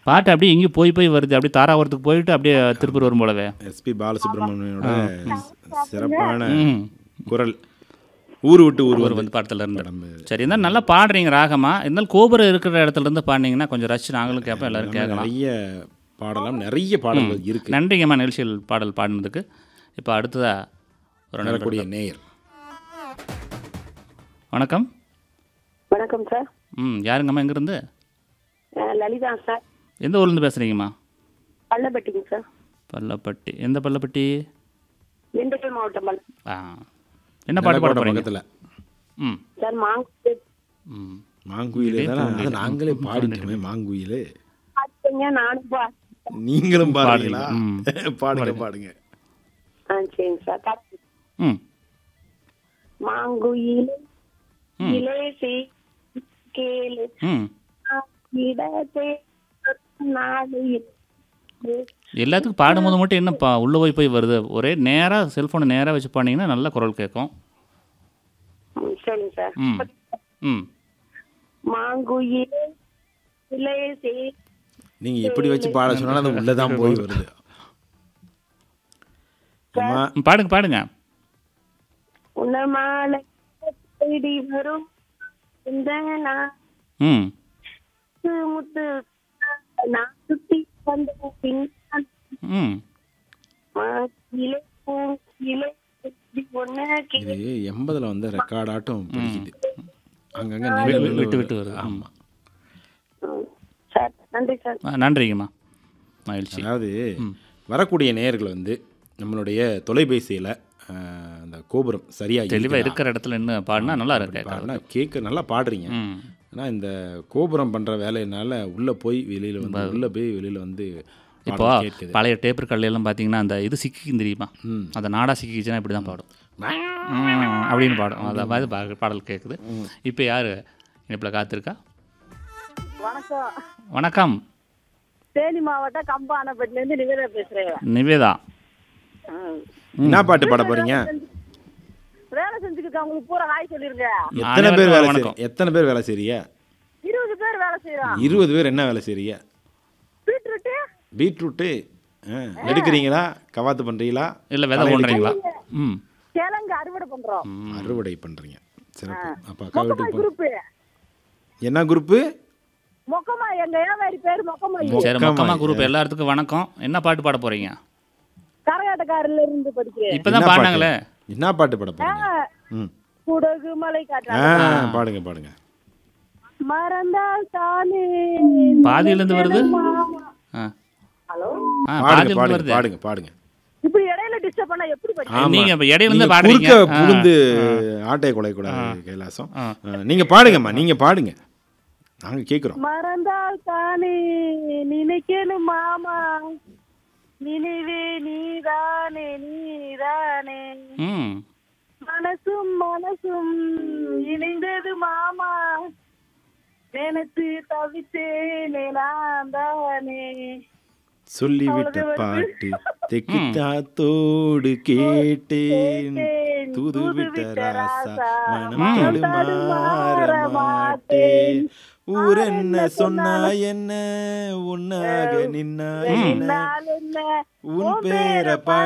பாட்டு அப்படியே எங்கேயும் போய் போய் வருது அப்படியே தாராபுரத்துக்கு போயிட்டு அப்படியே திருப்பூர் வரும் போலவே எஸ்பி பாலசுப்ரமணியனோட சிறப்பான ம் குரல் ஊர் விட்டு ஊர் ஒரு வந்து வந்து படத்துல இருந்து படம் சரி இருந்தாலும் நல்லா பாடுறீங்க ராகமா இருந்தாலும் கோபுரம் இருக்கிற இடத்துல இருந்து பாடினீங்கன்னா கொஞ்சம் ரசிச்சு நாங்களும் கேட்போம் எல்லாரும் கேட்கலாம் நிறைய பாடலாம் நிறைய பாடல்கள் இருக்கு நன்றிங்கம்மா நிகழ்ச்சியில் பாடல் பாடினதுக்கு இப்போ அடுத்ததா ஒரு நண்பர் வரக்கூடிய நேயர் வணக்கம் வணக்கம் சார் ம் யாருங்கம்மா எங்கேருந்து அஹ் லலிதா சார் எந்த ஊர்லேருந்து பேசுகிறீங்கம்மா பள்ளப்பட்டிங்க சார் பள்ளப்பட்டி எந்த பள்ளப்பட்டி திண்டுக்கல் மாவட்டம் பள்ள ஆ என்ன பாட்டு பாட நல்ல போகிறீங்க பக்கத்துல ம் சார் மாங்கு ம் மாங்குயிலே தானே அது நாங்களே பாடிட்டோமே மாங்குயிலே பார்த்தீங்க நானும் பா நீங்களும் பாடுறீங்களா ம். பாடுங்க பாடுங்க ஆ சரிங்க சார் கரெக்ட். ம் மாங்குயிலே ம். இலேசி கேளு ம் இடத்தே நாடு இருக்கு. எல்லாத்துக்கும் பாடும்போது மட்டும் என்ன பா உள்ளே போய் போய் வருது ஒரே நேராக செல்ஃபோனை நேராக வச்சு பாடினீங்கன்னா நல்ல குரல் கேட்கும் ம், சரிங்க சார் ம் ம் மாங்குயிலே இலேசி நீங்க எப்படி வச்சு பாட சொன்னாலும் அது உள்ளதான் போய் வருது அம்மா ம், பாடுங்க பாடுங்க உன்ன மாலை தேடி வரும் இந்த நாட்டு ம் முத்து நான் சுத்தி வந்த பின்னால் ம் மாசிலே பூங்கிலே ஒன்னு இது எண்பதுல வந்து ரெக்கார்ட் ஆட்டம் படிக்குது அங்கங்க விட்டு நின்று விட்டு நின்று விட்டு வருது ஆமா சார் நன்றி சார் ஆ, நன்றிங்கம்மா மகிழ்ச்சி அதாவது வரக்கூடிய நேயர்கள் வந்து நம்மளுடைய தொலைபேசியில அஹ், அந்த கோபுரம் சரியா தெளிவாக இருக்கிற இடத்துல என்ன பாடினா நல்லா இருக்கு கேட்கறது. பாருன்னா கேட்க நல்லா பாடுறீங்க ம் ஆனா இந்த கோபுரம் பண்ற வேலையினால உள்ள போய் வெளியில வந்து உள்ள போய் வெளியில வந்து இப்போ பாடல் கேட்குது பழைய டேப்பர் கல்லையெல்லாம் பார்த்தீங்கன்னா அந்த இது சிக்கிக்கும் தெரியுமா ம். அந்த நாடா சிக்கிச்சுன்னா இப்படி தான் பாடும் ம், அப்படின்னு பாடும் அந்த மாதிரி பா- பாடல் கேட்குது இப்போ யார் இனிப்பில் காத்திருக்கா வணக்கம் வணக்கம் தேனி மாவட்டம் கம்பானப்பட்டில இருந்து நிவேதா பேசுறேன் நிவேதா என்ன பாட்டு பாட போறீங்க வேலை செஞ்சுக்கிட்டு அவங்களுக்கு பூரா ஹாய் சொல்லிருங்க எத்தனை பேர் வேலை வணக்கம். செய்றீங்க எத்தனை பேர் வேலை செய்றீங்க இருபது பேர் வேலை செய்யறோம் இருபது பேர் என்ன வேலை செய்றீங்க பீட்ரூட்டு பீட்ரூட்டு ஆ, எடுக்கிறீங்களா கவாத்து பண்றீங்களா இல்லை விதை ஓடுறீங்களா ம் கிழங்கு அறுவடை பண்றோம் அறுவடை பண்றீங்க சிறப்பு அப்ப அக்கா வீட்டுக்கு போ- குரூப் என்ன குரூப்பு மொக்கமா எங்க ஏவாரி பேரு மொக்கமாயி சரி மொக்கமாக குரூப் எல்லாத்துக்கும் வணக்கம் என்ன பாட்டு பாட போகிறீங்க கரகாட்டக்காரில இருந்து படிக்கிறேன் இப்போ தான் பாடினாங்களே என்ன பாட்டு பாட போறீங்க ம் குடகு மலை ஆ காட்டுறாங்க பாடுங்க பாடுங்க மறந்தால் தானே பாதியிலேருந்து வருது ஆ ஹலோ ஆ பாடுங்க பாதியிலேருந்து பாடுங்க வருது பாடுங்க பாடுங்க இப்படி இடையில டிஸ்டர்ப் பண்ணா எப்படி படிக்க ஆமா. நீங்க இப்ப இடையில இருந்து நீங்க பாடுறீங்க. குறுக்க ஆ. புகுந்து ஆட்டையை கொலை கூடாது கைலாசம் ஆ. ஆ, நீங்க பாடுங்கம்மா நீங்க பாடுங்க நாங்க கேக்குறோம் மறந்தால் தானே நினைக்கணும் மாமா நினைவே நீதானே நீதானே ம் மனசும் மனசும் இணைந்தது மாமா நினைத்து தவித்தேனே நான் தானே சொல்லிவிட்ட பாட்டு தெக்கு தாத்தோடு கேட்டேன் தூது விட்ட ராசா மனம் தடுமாற மாட்டேன் ஊர் என்ன சொன்னா என்ன உன்னாக நின்னா என்ன நான் என்ன உன் பேரை